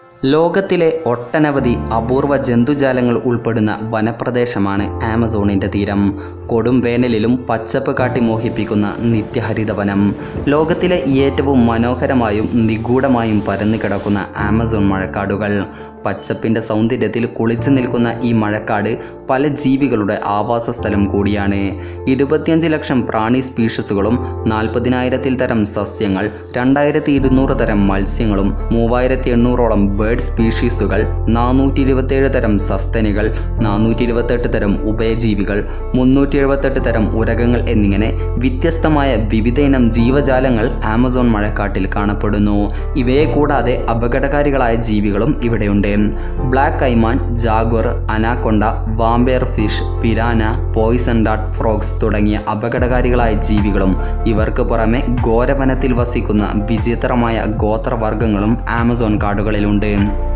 ലോകത്തിലെ ഒട്ടനവധി അപൂർവ ജന്തുജാലങ്ങൾ ഉൾപ്പെടുന്ന വനപ്രദേശമാണ് ആമസോണിൻ്റെ തീരം കൊടും വേനലിലും പച്ചപ്പ് കാട്ടി മോഹിപ്പിക്കുന്ന നിത്യഹരിതവനം ലോകത്തിലെ ഏറ്റവും മനോഹരമായും നിഗൂഢമായും പരന്നു കിടക്കുന്ന ആമസോൺ മഴക്കാടുകൾ പച്ചപ്പിൻ്റെ സൗന്ദര്യത്തിൽ കുളിച്ചു നിൽക്കുന്ന ഈ മഴക്കാട് പല ജീവികളുടെ ആവാസ സ്ഥലം കൂടിയാണ് ഇരുപത്തിയഞ്ച് ലക്ഷം പ്രാണി സ്പീഷീസുകളും നാൽപ്പതിനായിരത്തിൽ തരം സസ്യങ്ങൾ രണ്ടായിരത്തി ഇരുന്നൂറ് തരം മത്സ്യങ്ങളും മൂവായിരത്തി എണ്ണൂറോളം ബേർഡ് സ്പീഷീസുകൾ നാനൂറ്റി ഇരുപത്തേഴ് തരം സസ്തനികൾ നാനൂറ്റി ഇരുപത്തെട്ട് തരം ഉഭയജീവികൾ മുന്നൂറ്റി എഴുപത്തെട്ട് തരം ഉരകങ്ങൾ എന്നിങ്ങനെ വ്യത്യസ്തമായ വിവിധയിനം ജീവജാലങ്ങൾ ആമസോൺ മഴക്കാട്ടിൽ കാണപ്പെടുന്നു ഇവയെ കൂടാതെ അപകടകാരികളായ ജീവികളും ഇവിടെയുണ്ട് black caiman jaguar anaconda vampire fish piranha poison ഡാട്ട് ഫ്രോഗ്സ് തുടങ്ങിയ അപകടകാരികളായ ജീവികളും ഇവർക്ക് പുറമെ ഘോരവനത്തിൽ വസിക്കുന്ന വിചിത്രമായ ഗോത്രവർഗ്ഗങ്ങളും ആമസോൺ കാടുകളിലുണ്ട്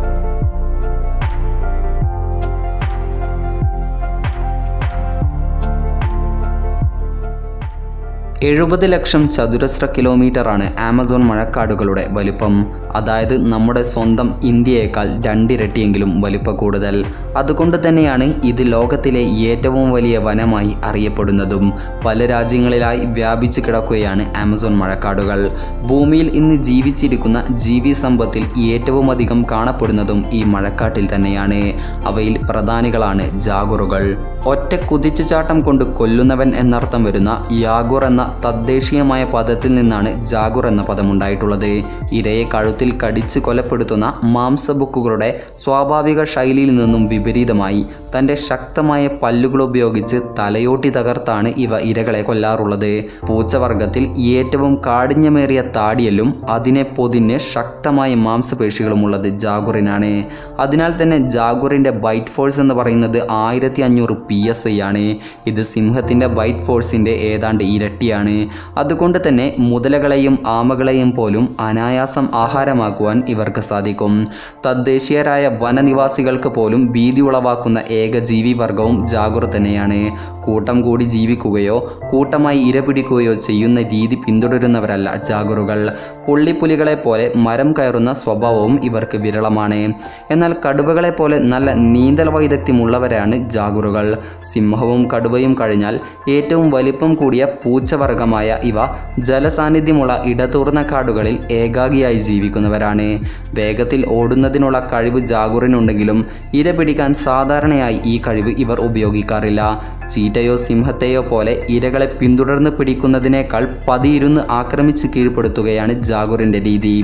എഴുപത് ലക്ഷം ചതുരശ്ര കിലോമീറ്ററാണ് ആമസോൺ മഴക്കാടുകളുടെ വലിപ്പം അതായത് നമ്മുടെ സ്വന്തം ഇന്ത്യയേക്കാൾ രണ്ടിരട്ടിയെങ്കിലും വലിപ്പ കൂടുതൽ അതുകൊണ്ട് തന്നെയാണ് ഇത് ലോകത്തിലെ ഏറ്റവും വലിയ വനമായി അറിയപ്പെടുന്നതും പല രാജ്യങ്ങളിലായി വ്യാപിച്ചു കിടക്കുകയാണ് ആമസോൺ മഴക്കാടുകൾ ഭൂമിയിൽ ഇന്ന് ജീവിച്ചിരിക്കുന്ന ജീവി സമ്പത്തിൽ ഏറ്റവും അധികം കാണപ്പെടുന്നതും ഈ മഴക്കാട്ടിൽ തന്നെയാണ് അവയിൽ പ്രധാനികളാണ് ജാഗുറുകൾ ഒറ്റ കുതിച്ചുചാട്ടം കൊണ്ട് കൊല്ലുന്നവൻ എന്നർത്ഥം വരുന്ന യാഗുർ എന്ന തദ്ദേശീയമായ പദത്തിൽ നിന്നാണ് ജാഗുർ എന്ന പദമുണ്ടായിട്ടുള്ളത് ഇരയെ കഴുത്തിൽ കടിച്ചു കൊലപ്പെടുത്തുന്ന മാംസബുക്കുകളുടെ സ്വാഭാവിക ശൈലിയിൽ നിന്നും വിപരീതമായി തൻ്റെ ശക്തമായ പല്ലുകൾ ഉപയോഗിച്ച് തലയോട്ടി തകർത്താണ് ഇവ ഇരകളെ കൊല്ലാറുള്ളത് പൂച്ചവർഗത്തിൽ ഏറ്റവും കാഠിന്യമേറിയ താടിയലും അതിനെ പൊതിഞ്ഞ് ശക്തമായ മാംസപേശികളുമുള്ളത് ജാഗുറിനാണ് അതിനാൽ തന്നെ ജാഗുറിൻ്റെ ബൈറ്റ് ഫോഴ്സ് എന്ന് പറയുന്നത് ആയിരത്തി അഞ്ഞൂറ് പി എസ് ഐ ആണ് ഇത് സിംഹത്തിൻ്റെ ബൈറ്റ് ഫോഴ്സിൻ്റെ ഏതാണ്ട് ഇരട്ടിയാണ് അതുകൊണ്ട് തന്നെ മുതലകളെയും ആമകളെയും പോലും അനായാസം ആഹാരമാക്കുവാൻ ഇവർക്ക് സാധിക്കും തദ്ദേശീയരായ വനനിവാസികൾക്ക് പോലും ഭീതി ഉളവാക്കുന്ന ഏക ജീവിവർഗവും ജാഗുർ തന്നെയാണ് കൂട്ടം കൂടി ജീവിക്കുകയോ കൂട്ടമായി ഇര പിടിക്കുകയോ ചെയ്യുന്ന രീതി പിന്തുടരുന്നവരല്ല ജാഗുറുകൾ പുള്ളിപ്പുലികളെ പോലെ മരം കയറുന്ന സ്വഭാവവും ഇവർക്ക് വിരളമാണ് എന്നാൽ കടുവകളെ പോലെ നല്ല നീന്തൽ വൈദഗ്ധ്യമുള്ളവരാണ് ജാഗുറുകൾ സിംഹവും കടുവയും കഴിഞ്ഞാൽ ഏറ്റവും വലിപ്പം കൂടിയ പൂച്ചവർഗമായ ഇവ ജലസാന്നിധ്യമുള്ള ഇടതൂർന്ന കാടുകളിൽ ഏകാഗിയായി ജീവിക്കുന്നവരാണ് വേഗത്തിൽ ഓടുന്നതിനുള്ള കഴിവ് ജാഗുറിനുണ്ടെങ്കിലും ഇര പിടിക്കാൻ സാധാരണയായി ഈ കഴിവ് ഇവർ ഉപയോഗിക്കാറില്ല ചീറ്റയോ സിംഹത്തെയോ പോലെ ഇരകളെ പിന്തുടർന്ന് പിടിക്കുന്നതിനേക്കാൾ പതിയിരുന്ന് ആക്രമിച്ച് കീഴ്പ്പെടുത്തുകയാണ് ജാഗുറിൻ്റെ രീതി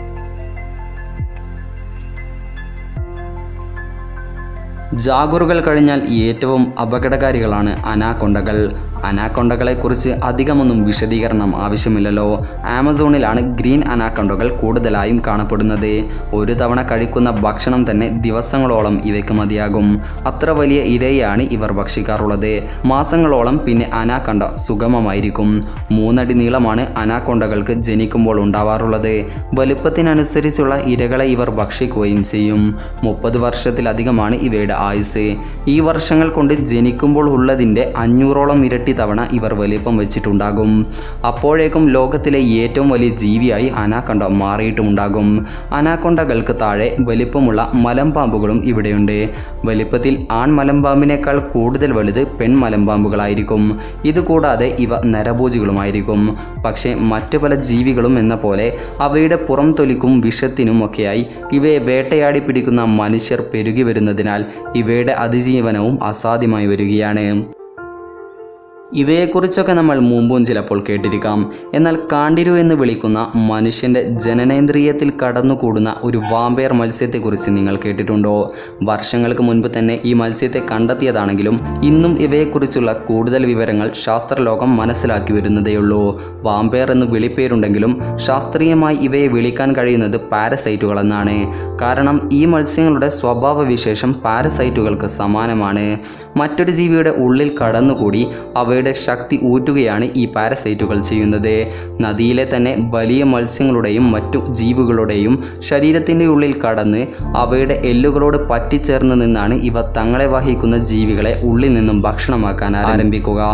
ജാഗുറുകൾ കഴിഞ്ഞാൽ ഏറ്റവും അപകടകാരികളാണ് അനാക്കൊണ്ടകൾ അനാക്കൊണ്ടകളെക്കുറിച്ച് അധികമൊന്നും വിശദീകരണം ആവശ്യമില്ലല്ലോ ആമസോണിലാണ് ഗ്രീൻ അനാക്കൊണ്ടകൾ കൂടുതലായും കാണപ്പെടുന്നത് ഒരു തവണ കഴിക്കുന്ന ഭക്ഷണം തന്നെ ദിവസങ്ങളോളം ഇവയ്ക്ക് മതിയാകും അത്ര വലിയ ഇരയാണ് ഇവർ ഭക്ഷിക്കാറുള്ളത് മാസങ്ങളോളം പിന്നെ അനാക്കൊണ്ട സുഗമമായിരിക്കും മൂന്നടി നീളമാണ് അനാക്കൊണ്ടകൾക്ക് ജനിക്കുമ്പോൾ ഉണ്ടാവാറുള്ളത് വലുപ്പത്തിനനുസരിച്ചുള്ള ഇരകളെ ഇവർ ഭക്ഷിക്കുകയും ചെയ്യും മുപ്പത് വർഷത്തിലധികമാണ് ഇവയുടെ ആയുസ് ഈ വർഷങ്ങൾ കൊണ്ട് ജനിക്കുമ്പോൾ ഉള്ളതിൻ്റെ അഞ്ഞൂറോളം ഇരട്ടി തവണ ഇവർ വലിപ്പം വെച്ചിട്ടുണ്ടാകും അപ്പോഴേക്കും ലോകത്തിലെ ഏറ്റവും വലിയ ജീവിയായി അനാക്കൊണ്ട മാറിയിട്ടുമുണ്ടാകും അനാക്കൊണ്ടകൾക്ക് താഴെ വലിപ്പമുള്ള മലമ്പാമ്പുകളും ഇവിടെയുണ്ട് വലിപ്പത്തിൽ ആൺ മലമ്പാമ്പിനേക്കാൾ കൂടുതൽ വലുത് പെൺ മലമ്പാമ്പുകളായിരിക്കും ഇതുകൂടാതെ ഇവ നരഭോജികളുമായിരിക്കും പക്ഷേ മറ്റു പല ജീവികളും എന്ന പോലെ അവയുടെ പുറം തൊലിക്കും വിഷത്തിനും ഒക്കെയായി ഇവയെ വേട്ടയാടി പിടിക്കുന്ന മനുഷ്യർ പെരുകി വരുന്നതിനാൽ ഇവയുടെ അതിജീവനവും അസാധ്യമായി വരികയാണ് ഇവയെക്കുറിച്ചൊക്കെ നമ്മൾ മുമ്പും ചിലപ്പോൾ കേട്ടിരിക്കാം എന്നാൽ കാണ്ടിരു എന്ന് വിളിക്കുന്ന മനുഷ്യൻ്റെ ജനനേന്ദ്രിയത്തിൽ കടന്നുകൂടുന്ന ഒരു വാമ്പയർ മത്സ്യത്തെക്കുറിച്ച് നിങ്ങൾ കേട്ടിട്ടുണ്ടോ വർഷങ്ങൾക്ക് മുൻപ് തന്നെ ഈ മത്സ്യത്തെ കണ്ടെത്തിയതാണെങ്കിലും ഇന്നും ഇവയെക്കുറിച്ചുള്ള കൂടുതൽ വിവരങ്ങൾ ശാസ്ത്രലോകം മനസ്സിലാക്കി വരുന്നതേയുള്ളൂ വാമ്പയർ എന്ന് വിളിപ്പേരുണ്ടെങ്കിലും ശാസ്ത്രീയമായി ഇവയെ വിളിക്കാൻ കഴിയുന്നത് പാരസൈറ്റുകൾ എന്നാണ് കാരണം ഈ മത്സ്യങ്ങളുടെ സ്വഭാവ വിശേഷം പാരസൈറ്റുകൾക്ക് സമാനമാണ് മറ്റൊരു ജീവിയുടെ ഉള്ളിൽ കടന്നുകൂടി അവയുടെ ശക്തി ഊറ്റുകയാണ് ഈ പാരസൈറ്റുകൾ ചെയ്യുന്നത് നദിയിലെ തന്നെ വലിയ മത്സ്യങ്ങളുടെയും മറ്റു ജീവികളുടെയും ശരീരത്തിൻ്റെ ഉള്ളിൽ കടന്ന് അവയുടെ എല്ലുകളോട് പറ്റിച്ചേർന്ന് നിന്നാണ് ഇവ തങ്ങളെ വഹിക്കുന്ന ജീവികളെ ഉള്ളിൽ നിന്നും ഭക്ഷണമാക്കാൻ ആരംഭിക്കുക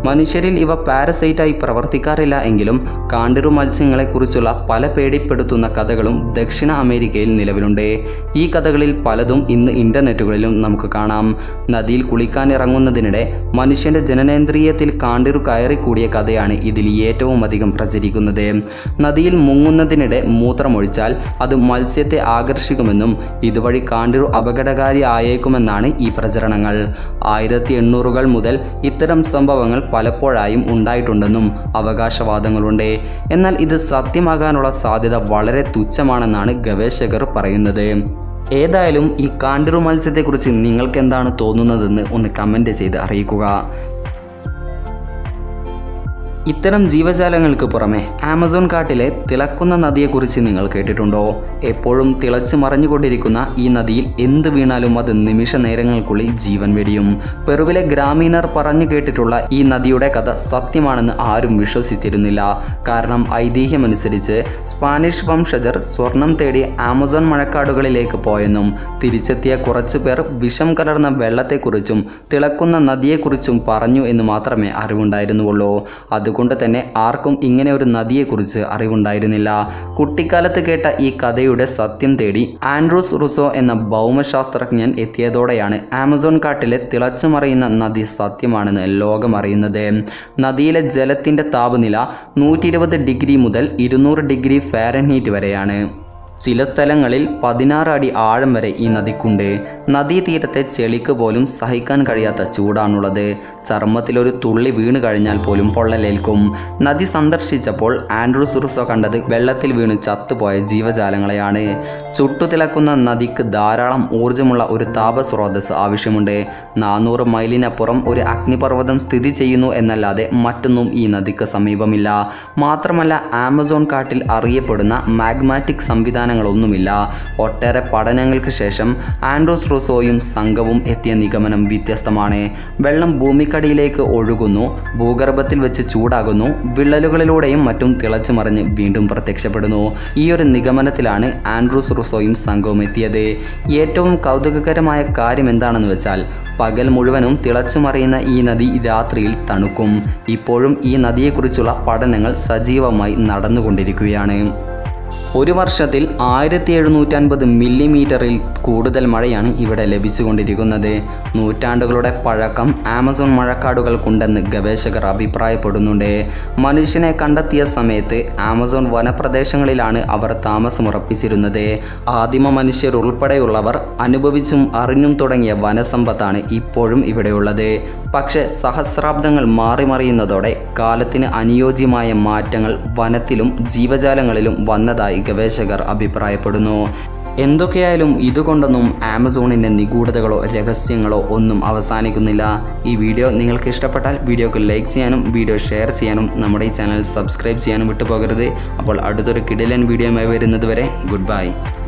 മനുഷ്യരിൽ ഇവ പാരസൈറ്റായി പ്രവർത്തിക്കാറില്ല എങ്കിലും കാണ്ടിറു മത്സ്യങ്ങളെക്കുറിച്ചുള്ള പല പേടിപ്പെടുത്തുന്ന കഥകളും ദക്ഷിണ അമേരിക്കയിൽ നിലവിലുണ്ട് ഈ കഥകളിൽ പലതും ഇന്ന് ഇൻ്റർനെറ്റുകളിലും നമുക്ക് കാണാം നദിയിൽ കുളിക്കാൻ ഇറങ്ങുന്നതിനിടെ മനുഷ്യൻ്റെ ജനനേന്ദ്രിയത്തിൽ കാണ്ടിറു കയറിക്കൂടിയ കഥയാണ് ഇതിൽ ഏറ്റവും അധികം പ്രചരിക്കുന്നത് നദിയിൽ മുങ്ങുന്നതിനിടെ മൂത്രമൊഴിച്ചാൽ അത് മത്സ്യത്തെ ആകർഷിക്കുമെന്നും ഇതുവഴി കാണ്ടിറു അപകടകാരി ആയേക്കുമെന്നാണ് ഈ പ്രചരണങ്ങൾ ആയിരത്തി എണ്ണൂറുകൾ മുതൽ ഇത്തരം സംഭവങ്ങൾ പലപ്പോഴായും ഉണ്ടായിട്ടുണ്ടെന്നും അവകാശവാദങ്ങളുണ്ട് എന്നാൽ ഇത് സത്യമാകാനുള്ള സാധ്യത വളരെ തുച്ഛമാണെന്നാണ് ഗവേഷകർ പറയുന്നത് ഏതായാലും ഈ കാണ്ടിറു മത്സ്യത്തെക്കുറിച്ച് നിങ്ങൾക്ക് എന്താണ് തോന്നുന്നതെന്ന് ഒന്ന് കമൻറ്റ് ചെയ്ത് അറിയിക്കുക ഇത്തരം ജീവജാലങ്ങൾക്ക് പുറമെ ആമസോൺ കാട്ടിലെ തിളക്കുന്ന നദിയെക്കുറിച്ച് നിങ്ങൾ കേട്ടിട്ടുണ്ടോ എപ്പോഴും തിളച്ച് മറഞ്ഞുകൊണ്ടിരിക്കുന്ന ഈ നദിയിൽ എന്ത് വീണാലും അത് നിമിഷ നേരങ്ങൾക്കുള്ളിൽ ജീവൻ വെടിയും പെറുവിലെ ഗ്രാമീണർ പറഞ്ഞു കേട്ടിട്ടുള്ള ഈ നദിയുടെ കഥ സത്യമാണെന്ന് ആരും വിശ്വസിച്ചിരുന്നില്ല കാരണം ഐതിഹ്യമനുസരിച്ച് സ്പാനിഷ് വംശജർ സ്വർണം തേടി ആമസോൺ മഴക്കാടുകളിലേക്ക് പോയെന്നും തിരിച്ചെത്തിയ കുറച്ചു പേർ വിഷം കലർന്ന വെള്ളത്തെക്കുറിച്ചും തിളക്കുന്ന നദിയെക്കുറിച്ചും പറഞ്ഞു എന്ന് മാത്രമേ അറിവുണ്ടായിരുന്നുള്ളൂ അതുകൊണ്ട് തന്നെ ആർക്കും ഇങ്ങനെ ഒരു നദിയെക്കുറിച്ച് അറിവുണ്ടായിരുന്നില്ല കുട്ടിക്കാലത്ത് കേട്ട ഈ കഥയുടെ സത്യം തേടി ആൻഡ്രൂസ് റുസോ എന്ന ഭൗമശാസ്ത്രജ്ഞൻ എത്തിയതോടെയാണ് ആമസോൺ കാട്ടിലെ തിളച്ചുമറിയുന്ന നദി സത്യമാണെന്ന് ലോകം അറിയുന്നത് നദിയിലെ ജലത്തിൻ്റെ താപനില നൂറ്റി ഇരുപത് ഡിഗ്രി മുതൽ ഇരുന്നൂറ് ഡിഗ്രി ഫാരൻഹീറ്റ് വരെയാണ് ചില സ്ഥലങ്ങളിൽ പതിനാറ് അടി ആഴം വരെ ഈ നദിക്കുണ്ട് നദീതീരത്തെ ചെളിക്ക് പോലും സഹിക്കാൻ കഴിയാത്ത ചൂടാണുള്ളത് ചർമ്മത്തിലൊരു തുള്ളി വീണ് കഴിഞ്ഞാൽ പോലും പൊള്ളലേൽക്കും നദി സന്ദർശിച്ചപ്പോൾ ആൻഡ്രൂസ് റുസോ കണ്ടത് വെള്ളത്തിൽ വീണ് ചത്തുപോയ ജീവജാലങ്ങളെയാണ് ചുട്ടുതിളക്കുന്ന നദിക്ക് ധാരാളം ഊർജ്ജമുള്ള ഒരു താപസ്രോതസ് ആവശ്യമുണ്ട് നാനൂറ് മൈലിനപ്പുറം ഒരു അഗ്നിപർവ്വതം സ്ഥിതി ചെയ്യുന്നു എന്നല്ലാതെ മറ്റൊന്നും ഈ നദിക്ക് സമീപമില്ല മാത്രമല്ല ആമസോൺ കാട്ടിൽ അറിയപ്പെടുന്ന മാഗ്മാറ്റിക് സംവിധാനങ്ങളൊന്നുമില്ല ഒട്ടേറെ പഠനങ്ങൾക്ക് ശേഷം ആൻഡ്രോസ് റൂസോയും സംഘവും എത്തിയ നിഗമനം വ്യത്യസ്തമാണ് വെള്ളം ഭൂമിക്കടിയിലേക്ക് ഒഴുകുന്നു ഭൂഗർഭത്തിൽ വെച്ച് ചൂടാകുന്നു വിള്ളലുകളിലൂടെയും മറ്റും തിളച്ചു മറിഞ്ഞ് വീണ്ടും പ്രത്യക്ഷപ്പെടുന്നു ഈ ഒരു നിഗമനത്തിലാണ് ആൻഡ്രൂസ് റുസോയും സംഘവും എത്തിയത് ഏറ്റവും കൗതുകകരമായ കാര്യം എന്താണെന്ന് വെച്ചാൽ പകൽ മുഴുവനും തിളച്ചുമറിയുന്ന ഈ നദി രാത്രിയിൽ തണുക്കും ഇപ്പോഴും ഈ നദിയെക്കുറിച്ചുള്ള പഠനങ്ങൾ സജീവമായി നടന്നുകൊണ്ടിരിക്കുകയാണ് ഒരു വർഷത്തിൽ ആയിരത്തി എഴുന്നൂറ്റൻപത് മില്ലിമീറ്ററിൽ കൂടുതൽ മഴയാണ് ഇവിടെ ലഭിച്ചുകൊണ്ടിരിക്കുന്നത് നൂറ്റാണ്ടുകളുടെ പഴക്കം ആമസോൺ മഴക്കാടുകൾക്കുണ്ടെന്ന് ഗവേഷകർ അഭിപ്രായപ്പെടുന്നുണ്ട് മനുഷ്യനെ കണ്ടെത്തിയ സമയത്ത് ആമസോൺ വനപ്രദേശങ്ങളിലാണ് അവർ താമസമുറപ്പിച്ചിരുന്നത് ആദിമ മനുഷ്യർ ഉൾപ്പെടെയുള്ളവർ അനുഭവിച്ചും അറിഞ്ഞും തുടങ്ങിയ വനസമ്പത്താണ് ഇപ്പോഴും ഇവിടെയുള്ളത് പക്ഷേ സഹസ്രാബ്ദങ്ങൾ മാറി മറിയുന്നതോടെ കാലത്തിന് അനുയോജ്യമായ മാറ്റങ്ങൾ വനത്തിലും ജീവജാലങ്ങളിലും വന്നതായി ഗവേഷകർ അഭിപ്രായപ്പെടുന്നു എന്തൊക്കെയായാലും ഇതുകൊണ്ടൊന്നും ആമസോണിൻ്റെ നിഗൂഢതകളോ രഹസ്യങ്ങളോ ഒന്നും അവസാനിക്കുന്നില്ല ഈ വീഡിയോ നിങ്ങൾക്ക് ഇഷ്ടപ്പെട്ടാൽ വീഡിയോക്ക് ലൈക്ക് ചെയ്യാനും വീഡിയോ ഷെയർ ചെയ്യാനും നമ്മുടെ ഈ ചാനൽ സബ്സ്ക്രൈബ് ചെയ്യാനും വിട്ടുപോകരുത് അപ്പോൾ അടുത്തൊരു കിടിലൻ വീഡിയോയുമായി വരുന്നത് വരെ ഗുഡ് ബൈ